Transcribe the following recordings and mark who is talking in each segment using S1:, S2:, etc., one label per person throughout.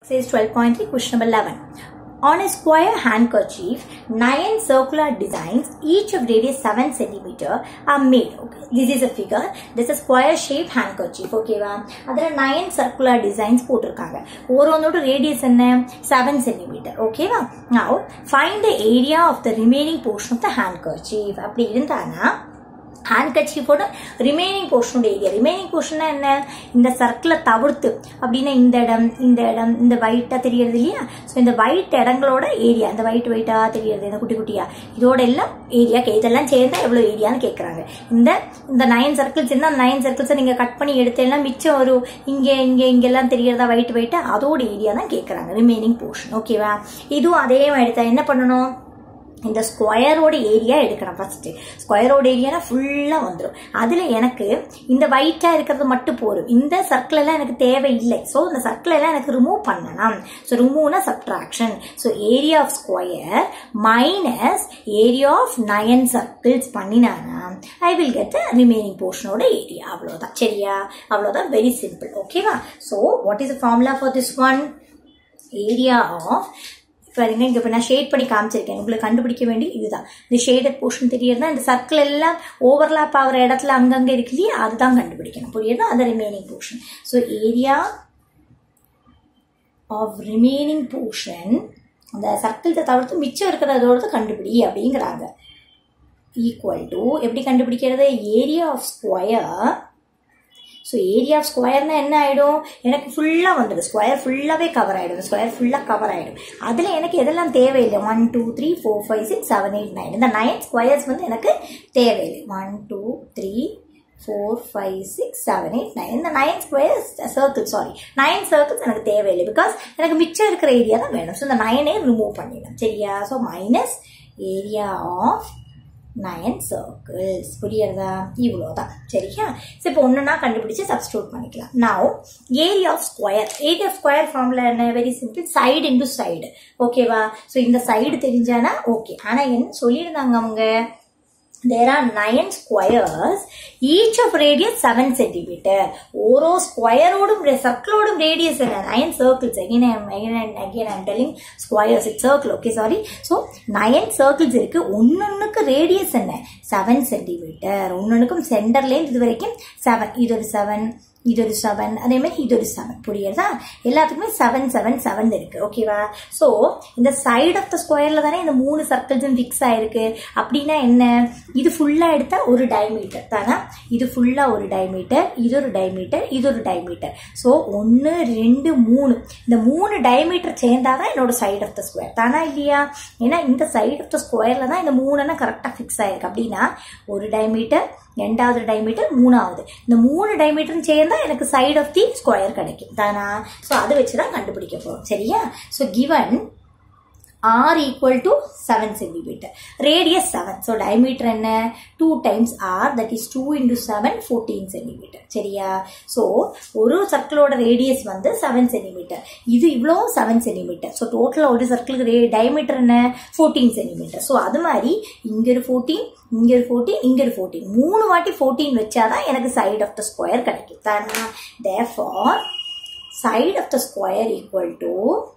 S1: Says 12.3 question number 11. On a square handkerchief, nine circular designs, each of radius 7 centimeter, are made. Okay, this is a figure. This is a square shape handkerchief. Okay, வா அதில் nine circular designs போட்டிருக்காங்க ஒவ்வொன்றோட radius என்ன seven centimetre ஓகேவா now find the area of the remaining portion of the handkerchief அப்படி இருந்தானா ஹேண்ட்கர்ச்சீஃபோட remaining போர்ஷனோட ஏரியா ரிமைனிங் போர்ஷன்னா என்ன இந்த சர்க்கிளை தவிர்த்து அப்படின்னா இந்த இடம் இந்த இடம் இந்த ஒயிட்டாக தெரியறது இல்லையா ஸோ இந்த ஒயிட் இடங்களோட ஏரியா இந்த ஒயிட் ஒயிட்டாக தெரியறது இந்த குட்டி குட்டியா இதோட எல்லாம் ஏரியா இதெல்லாம் சேர்ந்தா எவ்வளோ ஏரியான்னு கேட்குறாங்க இந்த இந்த நைன் சர்க்கிள்ஸ் இருந்தால் நைன் சர்க்கிள்ஸை நீங்கள் கட் பண்ணி எடுத்தேன்னா மிச்சம் ஒரு இங்கே இங்கே இங்கெல்லாம் தெரியறதா ஒயிட் ஒயிட்டாக அதோட ஏரியா தான் கேட்குறாங்க ரிமைனிங் போர்ஷன் ஓகேவா இதுவும் அதே மாதிரி தான் என்ன பண்ணணும் இந்த ஸ்கொயரோட ஏரியா எடுக்கணும் ஃபர்ஸ்ட் ஸ்கொயரோட ஏரியானா ஃபுல்லாக வந்துடும் அதில் எனக்கு இந்த ஒயிட்டாக இருக்கிறது மட்டும் போதும் இந்த சர்க்கிள் எல்லாம் எனக்கு தேவையில்லை ஸோ இந்த சர்க்கிள் எல்லாம் எனக்கு ரிமூவ் பண்ணணும் ஸோ ரிமூவ்னா subtraction so area of square minus area of nine circles பண்ணினானா I will get the remaining போர்ஷனோட ஏரியா அவ்வளோதான் சரியா அவ்வளோதான் வெரி சிம்பிள் ஓகேவா so what is the formula for this one area of பாருங்க இங்க இப்போ நான் ஷேட் பண்ணி காமிச்சிருக்கேன் உங்களுக்கு கண்டுபிடிக்க வேண்டி இதுதான் இந்த ஷேடட் போர்ஷன் தெரியறதா இந்த சர்க்கிள் எல்லாம் ஓவர்லாப் ஆகிற இடத்துல அங்கங்கே இருக்கு இல்லையா அதுதான் கண்டுபிடிக்கணும் புரியுதா அந்த remaining portion so area of remaining portion அந்த சர்க்கிள்ஸை தவிர்த்து மிச்சம் இருக்கிறதோட கண்டுபிடி அப்படிங்கிறாங்க ஈக்குவல் டு எப்படி கண்டுபிடிக்கிறது area of square so area of ஸ்கொயர்னா என்ன ஆகிடும் எனக்கு ஃபுல்லாக வந்துடும் ஸ்கொயர் ஃபுல்லாகவே கவர் ஆகிடும் ஸ்கொயர் ஃபுல்லாக கவர் ஆகிடும் அதில் எனக்கு எதெல்லாம் தேவையில்லை one two three four five six seven eight nine இந்த நைன் ஸ்கொயர்ஸ் வந்து எனக்கு தேவையில்லை one two three four five six seven eight nine இந்த nine squares circle sorry nine circles எனக்கு தேவையில்லை பிகாஸ் எனக்கு மிச்சம் இருக்கிற ஏரியா தான் வேணும் ஸோ இந்த நைனே ரிமூவ் பண்ணிடலாம் சரியா so minus area of nine circles புரியுறதா இவ்வளோதான் சரியா ஸோ இப்போ ஒன்றுனா கண்டுபிடிச்சு சப்ஸ்டியூட் பண்ணிக்கலாம் now area of square area of square formula என்ன very simple side into side ஓகேவா ஸோ இந்த சைடு தெரிஞ்சானா ஓகே ஆனால் என்ன சொல்லியிருந்தாங்க அவங்க there are nine squares each of radius 7 centimeter ஓரோ ஸ்கொயரோடும் சர்க்கிளோடும் ரேடியஸ் என்ன nine circles again again again I'm telling squares it circle okay sorry so nine circles இருக்கு ஒன்னொன்னுக்கு ரேடியஸ் என்ன செவன் சென்டிமீட்டர் ஒன்னொன்னுக்கும் சென்டர்லேருந்து இது வரைக்கும் செவன் இது ஒரு செவன் இது ஒரு செவன் அதே மாதிரி இது ஒரு செவன் புரியுறதா எல்லாத்துக்குமே செவன் செவன் செவன் இருக்கு ஓகேவா ஸோ இந்த சைடு ஆஃப் த ஸ்கொயர்ல தானே இந்த மூணு சர்க்கிள்ஸும் ஃபிக்ஸ் ஆயிருக்கு அப்படின்னா என்ன இது ஃபுல்லா எடுத்தா ஒரு டைமீட்டர் தானே இது ஃபுல்லா ஒரு டைமீட்டர் இது ஒரு டைமீட்டர் இது ஒரு டைமீட்டர் ஸோ ஒன்று ரெண்டு மூணு இந்த மூணு டைமீட்டர் சேர்ந்தாதான் என்னோட சைடு ஆஃப் த ஸ்கொயர் தானா இல்லையா ஏன்னா இந்த சைடு ஆஃப் த ஸ்கொயர்ல தான் இந்த மூணுன்னா கரெக்டாக ஃபிக்ஸ் ஆயிருக்கு அப்படின்னா ஒரு டைமீட்டர் ரெண்டாவது டைமீட்டர் மூணாவது இந்த மூணு டைமீட்டரும் சேர்ந்தா எனக்கு சைடு ஆஃப் தி ஸ்கொயர் கிடைக்கும் தானா ஸோ அதை வச்சு தான் கண்டுபிடிக்க போகிறோம் சரியா so given r equal to 7 centimeter. Radius 7. So diameter என்ன 2 times r that is 2 into 7 14 centimeter. சரியா ஸோ ஒரு சர்க்கிளோட ரேடியஸ் வந்து 7 சென்டிமீட்டர் இது இவ்வளோ 7 சென்டிமீட்டர் ஸோ டோட்டலாக ஒரு சர்க்கிளுக்கு ரே டயமீட்டர் என்ன 14 சென்டிமீட்டர் ஸோ அது மாதிரி இங்க ஒரு 14 இங்க ஒரு 14 இங்க ஒரு 14 மூணு வாட்டி 14 வச்சாதான் எனக்கு சைடு ஆஃப் த ஸ்கொயர் கிடைக்கும் தானே therefore side of the square equal to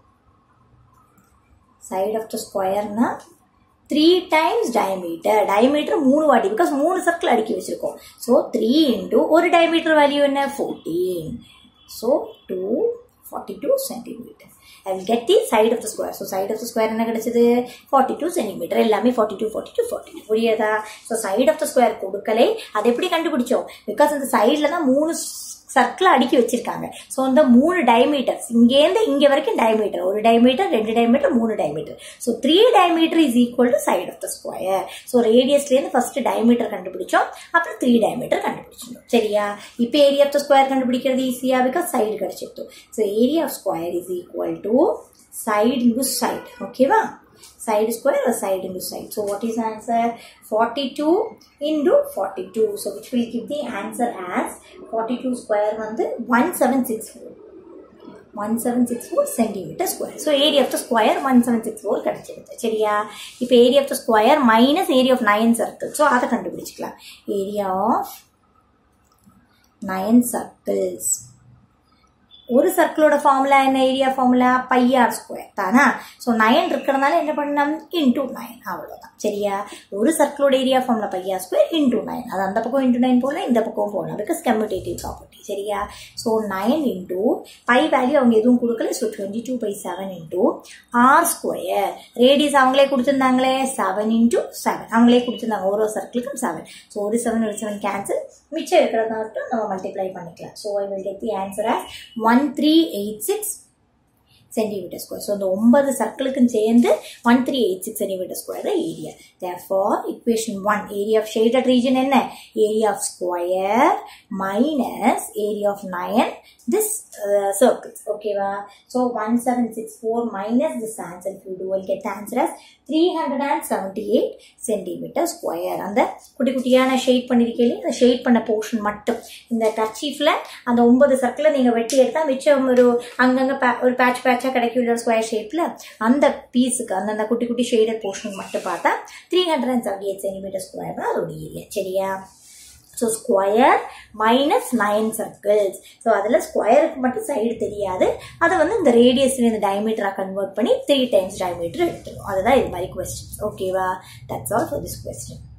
S1: side of the ஸ்கொயர்னா த்ரீ டைம்ஸ் டயமீட்டர் டயமீட்டர் மூணு வாட்டி பிகாஸ் மூணு சர்க்கிள் அடுக்கி வச்சிருக்கோம் ஸோ த்ரீ இன்டூ ஒரு டயமீட்டர் வேல்யூ என்ன fourteen so two forty two centimetre I will get the side of the square so side of the square என்ன கிடைச்சது ஃபார்ட்டி டூ சென்டிமீட்டர் எல்லாமே forty two forty two forty two புரியுதா so side of the square கொடுக்கலே அதை எப்படி கண்டுபிடிச்சோம் because அந்த சைடில் தான் மூணு சர்க்கிள் அடுக்கி வச்சிருக்காங்க ஸோ இந்த மூணு டைமீட்டர்ஸ் இங்கேருந்து இங்கே வரைக்கும் டைமீட்டர் ஒரு டைமீட்டர் ரெண்டு டைமீட்டர் மூணு diameter so three diameter is equal to side of the square so ரேடியஸ்லேருந்து ஃபர்ஸ்ட் டைமீட்டர் கண்டுபிடிச்சோம் அப்புறம் த்ரீ டைமீட்டர் கண்டுபிடிச்சிடும் சரியா இப்போ ஏரியா ஆஃப் த ஸ்கொயர் கண்டுபிடிக்கிறது ஈஸியா பிகாஸ் சைடு கிடைச்சிருக்கும் so area of square is equal to side into side ஓகேவா side square or side into side. So what is answer? 42 into 42. So which will give the answer as 42 square வந்து 1764. 1764 centimeter square. So area of the square 1764 கிடைச்சிருது சரியா இப்போ area of the square minus area of 9 circle. So அதை கண்டுபிடிச்சிக்கலாம் area of 9 circles ஒரு சர்க்கிளோட formula என்ன area formula pi r square தானா so nine இருக்கிறதுனால என்ன பண்ணலாம் இன்டூ நைன் அவ்வளோதான் சரியா ஒரு சர்க்கிளோட area formula pi r square into nine அது அந்த பக்கம் இன்டூ நைன் போகலாம் இந்த பக்கம் போகலாம் பிகாஸ் கம்யூட்டேட்டிவ் ப்ராப்பர்ட்டி சரியா so nine into pi value அவங்க எதுவும் கொடுக்கல so twenty two by seven into r square radius அவங்களே கொடுத்துருந்தாங்களே செவன் இன்டூ செவன் அவங்களே கொடுத்துருந்தாங்க ஒரு சர்க்கிளுக்கும் செவன் ஸோ ஒரு செவன் ஒரு செவன் கேன்சல் மிச்சம் இருக்கிறத மட்டும் நம்ம மல்டிப்ளை பண்ணிக்கலாம் so I will get the answer as one three eight six centimetre square so அந்த ஒன்பது சர்க்கிளுக்கும் சேர்ந்து one three eight six centimetre square தான் area therefore equation one area of shaded region என்ன area of square minus area of nine this uh, circles ஓகேவா so one seven six four minus this answer if you do will get the answer as three hundred and seventy eight centimetre square அந்த குட்டி குட்டியான shade பண்ணியிருக்கீங்க அந்த shade பண்ண portion மட்டும் இந்த கர்ச்சீஃபில் அந்த ஒன்பது சர்க்கிளில் நீங்கள் வெட்டி எடுத்தால் மிச்சம் ஒரு அங்கங்கே பே ஒரு பேட்ச் பேட்சாக கிடைக்கும் ஸ்கொயர் ஷேப்பில் அந்த பீஸுக்கு அந்தந்த குட்டி குட்டி ஷேடட் போர்ஷன் மட்டும் பார்த்தா three hundred and seventy eight centimetre square தான் அதோட ஏரியா சரியா so square minus nine circles so அதில் ஸ்கொயருக்கு மட்டும் சைடு தெரியாது அதை வந்து இந்த ரேடியஸில் இந்த டயமீட்டராக கன்வெர்ட் பண்ணி த்ரீ டைம்ஸ் டயமீட்டர் எடுத்துரும் அதுதான் இது மாதிரி கொஸ்டின் ஓகேவா that's all for this question